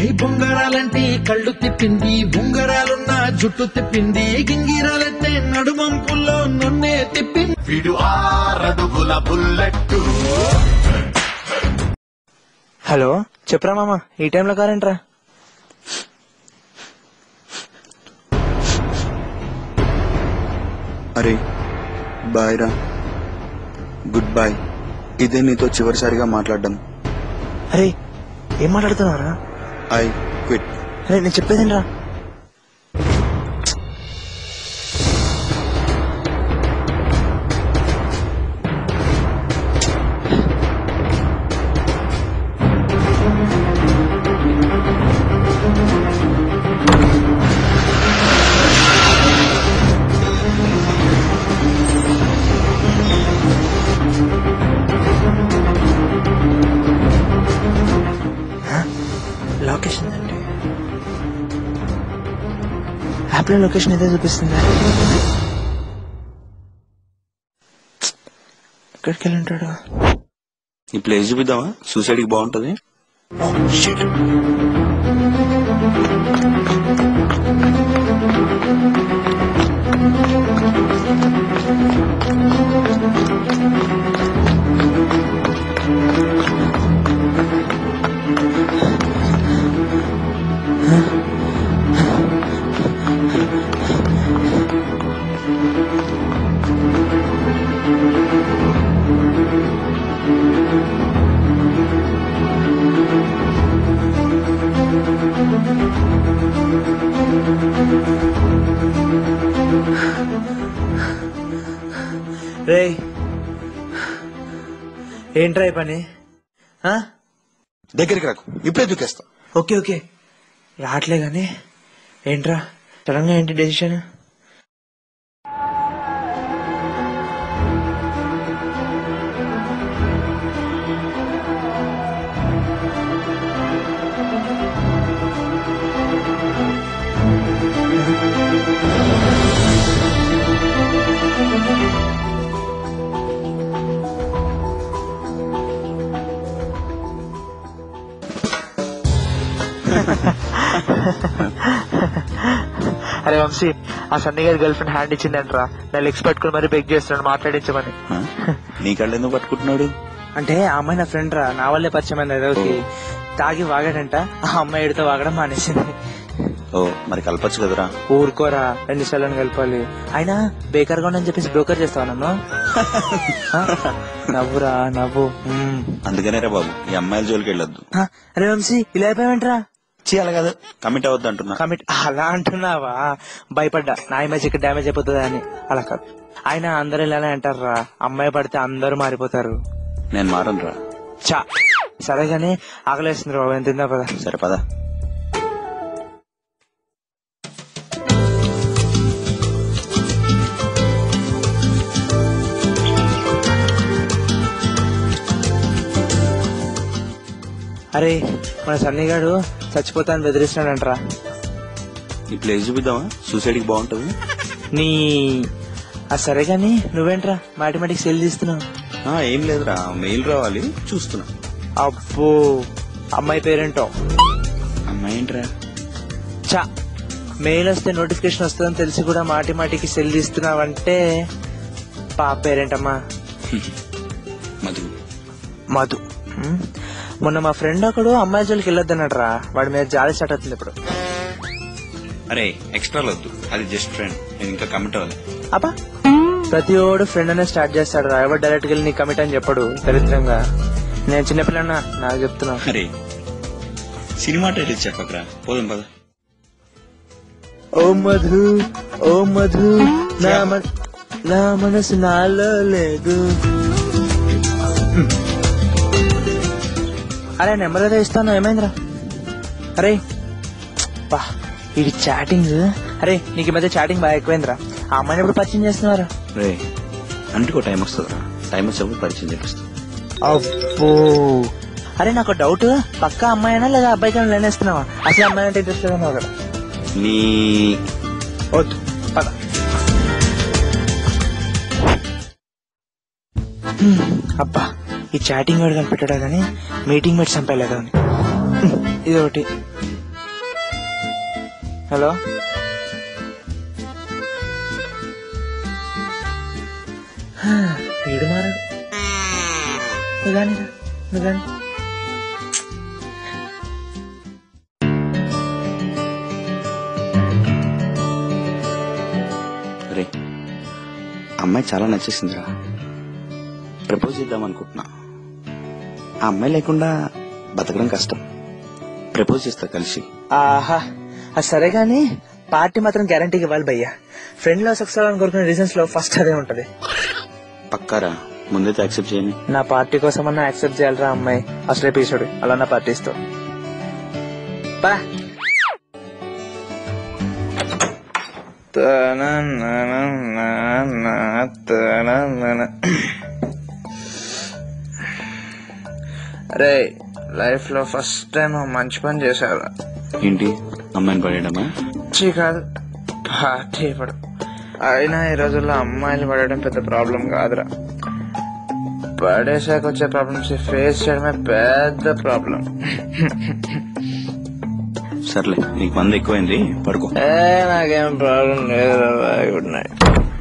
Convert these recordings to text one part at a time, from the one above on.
హే బొంగరాలంటే కళ్ళు తిప్పింది ఉంగరాలున్న జుట్టు తిప్పింది గింగిరాలంటే నడుమంపుల్లో నన్నే తిప్పింది విడు ఆరడుగుల బుల్లెట్టు హలో చెప్పరా మామ ఈ టైంలో కారేంట్రా అరే బాయ్ రా గుడ్ బాయ్ ఇదే నీతో చివరిసారిగా మాట్లాడడం అరే ఏం మాట్లాడుతున్నారా ఐ క్విట్ అరే నేను చెప్పేదేంట్రా లొకేషన్ అండి యాప్లో లొకేషన్ ఏదో చూపిస్తుందా ఎక్కడికి వెళ్ళి ఉంటాడు ఈ ప్లేస్ చూపిద్దామా సూసైడ్కి బాగుంటది రే ఏంట్రా ఈ పని ఆ? దగ్గరికి రాకు ఇప్పుడే దూకేస్తా ఓకే ఓకే రావట్లే గాని ఏంట్రా సడన్ గా ఏంటి డెసిషన్ అరే వంశీ ఆ సన్నీ గారి గర్ల్ ఫ్రెండ్ హ్యాండ్ ఇచ్చిందంట్రా నా లెగ్స్ పట్టుకుని మరీ బెగ్ చేస్తున్నాడు మాట్లాడించమని హ? నీ కళ్ళు ఎందుకు పట్టుకుంటున్నాడు అంటే ఆ అమ్మాయి నా ఫ్రెండ్ రా నా వల్లే పరిచయం అయింది రోజుకి తాగి వాగాడంట ఆ అమ్మాయి ఎడితో వాగడం మానేసింది ఓ మరి కలపచ్చు కదరా ఊరుకోరా రెండు సార్లు కలపాలి అయినా బేకర్ గా అని చెప్పేసి బ్రోకర్ చేస్తావు నన్ను ఆ? నవ్వురా నవ్వు మ్మ్. అందుకనే రా బాబు ఈ అమ్మాయిల జోలికి వెళ్ళొద్దు ఆ, అరే వంశీ ఇలా అయిపోయావేంట్రా చేయాలి కదా కమిట్ అవ్వద్దు అంటున్నా కమిట్ అలా అంటున్నావా భయపడ్డా నా ఇమేజ్ ఇక్కడ డ్యామేజ్ అయిపోతుందా అని అలా కాదు ఆయన అందరూ ఇలానే అంటారా అమ్మాయి పడితే అందరూ మారిపోతారు నేను మారను రా చా సరే గానీ ఆకలేస్తుంది బాబు ఎంత తిందా పదా సరే పదా అరే మన సన్నిగాడు చచ్చిపోతాను బెదిరిస్తున్నాడంట్రా ఈ ప్లేస్ చూపిద్దామా సూసైడ్కి బాగుంటది నీ ఆ సరే గాని నువ్వేంట్రా మాటిమాటికి సెల్ తీస్తున్నావు ఆ, ఏం లేదురా మెయిల్ రావాలి చూస్తున్నా అబ్బో అమ్మాయి పేరేంటో అమ్మాయి ఏంట్రా చా మెయిల్ వస్తే నోటిఫికేషన్ వస్తుందని తెలిసి కూడా మాటి మాటికి సెల్ తీస్తున్నావంటే పాప పేరేంటమ్మా మధు మధు హ్మ్. మొన్న మా ఫ్రెండ్ ఒకడు అమ్మాయి జోలికి వెళ్ళొద్దన్నాడు రా వాడి మీద జాలి స్టార్ట్ అవుతుంది ఇప్పుడు అరే ఎక్స్ట్రా వద్దు అది జస్ట్ ఫ్రెండ్ నేను ఇంకా కమిట్ అవ్వాలి అబ్బా ప్రతి ఓడు ఫ్రెండ్ అనే స్టార్ట్ చేస్తాడు రా ఎవరు డైరెక్ట్ వెళ్ళి నీ కమిట్ అని చెప్పడు దరిద్రంగా నేను చిన్నపిల్లన్నా నాకు చెప్తున్నా అరే సినిమా టైటిల్ చెప్పకరా పోదాం పద ఓ మధు ఓ మధు నా మన నా మనసు నాలో లేదు అరే నెంబర్ ఏదో ఇస్తాను ఏమైందిరా అరే బా ఇది చాటింగ్ అరే నీకు ఈ మధ్య చాటింగ్ బాగా ఎక్కువైందిరా ఆ అమ్మాయిని ఎప్పుడు పరిచయం చేస్తున్నారా రే అంటుకో టైం వస్తుందిరా టైం వచ్చినప్పుడు పరిచయం చేపిస్తా అబ్బో అరే నాకు డౌట్ పక్క అమ్మాయినా లేదా అబ్బాయికి లేనేస్తున్నావా అసలు అమ్మాయి అంటే ఇంట్రెస్ట్ లేదన్నావు కదా నీ వద్దు పద హ్మ్, అబ్బా ఈ చాటింగ్ వాడు కనిపెట్టాడా కానీ మీటింగ్ పెట్టి చంపేలేదా అని హ్మ్, ఇది ఒకటి హలో వీడు మారాడు నువ్వు కానీ రా, నువ్వు కానీ రే అమ్మాయి చాలా నచ్చేసిందిరా ప్రపోజ్ చేద్దాం అనుకుంటున్నా ఆ అమ్మాయి లేకుండా బతకడం కష్టం ప్రపోజ్ చేస్తా కలిసి ఆహా అది సరే గాని పార్టీ మాత్రం గ్యారంటీకి ఇవ్వాలి భయ్యా ఫ్రెండ్ లో సక్సెస్ అవ్వాలని కోరుకునే రీజన్స్ లో ఫస్ట్ అదే ఉంటది పక్కారా ముందైతే యాక్సెప్ట్ చేయని నా పార్టీ కోసం అన్న యాక్సెప్ట్ చేయాలరా అమ్మాయి అసలే పీసుడు అలా నా పార్టీస్తో బా అరే లైఫ్ లో ఫస్ట్ టైం మంచి పని చేశారు ఏంటి అమ్మాయిని పడేయడమా చీ కాదు పార్టీ ఇప్పుడు అయినా ఈ రోజుల్లో అమ్మాయిలు పడడం పెద్ద ప్రాబ్లం కాదురా పడేసాక వచ్చే ప్రాబ్లమ్స్ ఫేస్ చేయడమే పెద్ద ప్రాబ్లం సర్లే నీకు మంది ఎక్కువైంది పడుకో ఏ నాకేం ప్రాబ్లం లేదు గుడ్ నైట్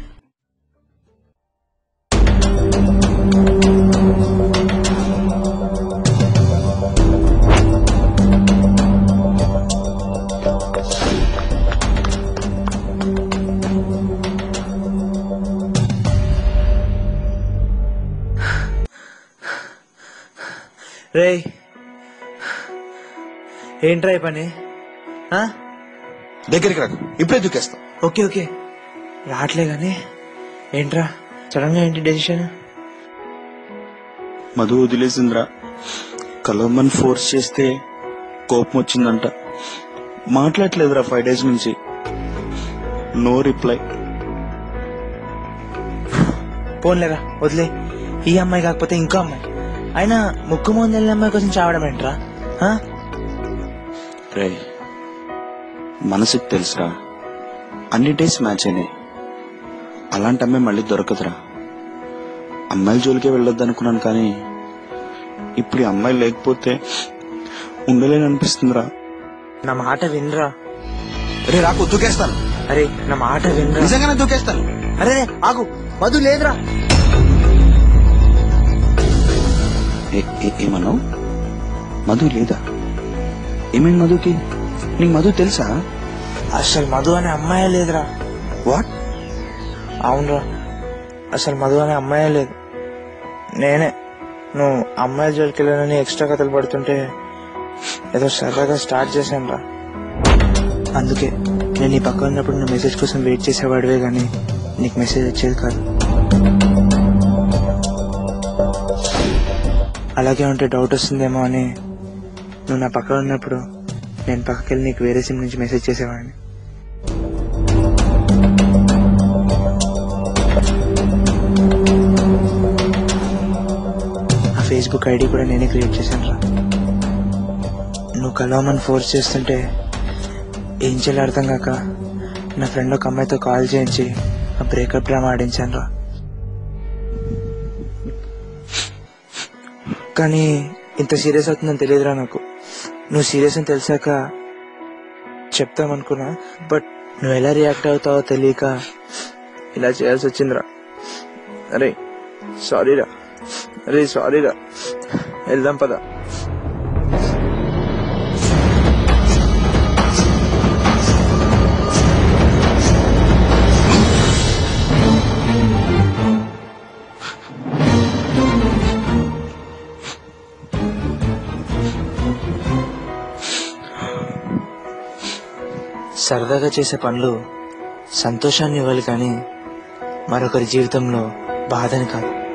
రే ఏంట్రా ఈ పని ఆ? దగ్గరికి రాకు ఇప్పుడే దూకేస్తా ఓకే ఓకే రావట్లే గాని ఏంట్రా సడన్ గా ఏంటి డెసిషన్ మధు వదిలేసిందిరా కలవమని ఫోర్స్ చేస్తే కోపం వచ్చిందంట మాట్లాడలేదురా ఫైవ్ డేస్ నుంచి నో రిప్లై పోన్లేరా వదిలే ఈ అమ్మాయి కాకపోతే ఇంకో అమ్మాయి అయినా ముక్కు ముందు వెళ్ళిన అమ్మాయి కోసం చావడం ఏంట్రా ఆ? రే మనసుకి తెలుసురా అన్ని డేస్ మ్యాచ్ అయినాయి అలాంటి అమ్మాయి మళ్ళీ దొరకదురా అమ్మాయిల జోలికే వెళ్ళొద్దు అనుకున్నాను కానీ ఇప్పుడు ఈ అమ్మాయి లేకపోతే ఉండలేని అనిపిస్తుందిరా నా మాట వినరా రే రాకు దూకేస్తాను అరే నా మాట వినరా నిజంగానే దూకేస్తాను అరే రే, ఆగు మధు లేదురా ఏ- ఏ- ఏమన్నావు మధు లేదా ఏమైంది మధుకి నీకు మధు తెలుసా అసలు మధు అనే అమ్మాయే లేదురా వాట్ అవునరా అసలు మధు అనే అమ్మాయే లేదు నేనే నువ్వు అమ్మాయిల జోలికి వెళ్ళానని ఎక్స్ట్రా కథలు పడుతుంటే ఏదో సరదాగా స్టార్ట్ చేశాను రా అందుకే నేను నీ పక్క ఉన్నప్పుడు నువ్వు మెసేజ్ కోసం వెయిట్ చేసేవాడివే కానీ నీకు మెసేజ్ వచ్చేది కాదు అలాగే ఉంటే డౌట్ వస్తుందేమో అని నువ్వు నా పక్కన ఉన్నప్పుడు నేను పక్కకి వెళ్ళి నీకు వేరే సిమ్ నుంచి మెసేజ్ చేసేవాడిని ఆ ఫేస్బుక్ ఐడి కూడా నేనే క్రియేట్ చేశాను రా నువ్వు కలవమని ఫోర్స్ చేస్తుంటే ఏం చేయాలో అర్థం కాక నా ఫ్రెండ్ ఒక అమ్మాయితో కాల్ చేయించి ఆ బ్రేకప్ డ్రామా ఆడించాను రా కానీ ఇంత సీరియస్ అవుతుందని తెలియదురా నాకు నువ్వు సీరియస్ అని తెలిసాక చెప్తామనుకున్నా బట్ నువ్వు ఎలా రియాక్ట్ అవుతావో తెలియక ఇలా చేయాల్సి వచ్చిందిరా అరే సారీరా అరే సారీరా వెళ్దాం పదా సరదాగా చేసే పనులు సంతోషాన్ని ఇవ్వాలి కానీ మరొకరి జీవితంలో బాధని కాదు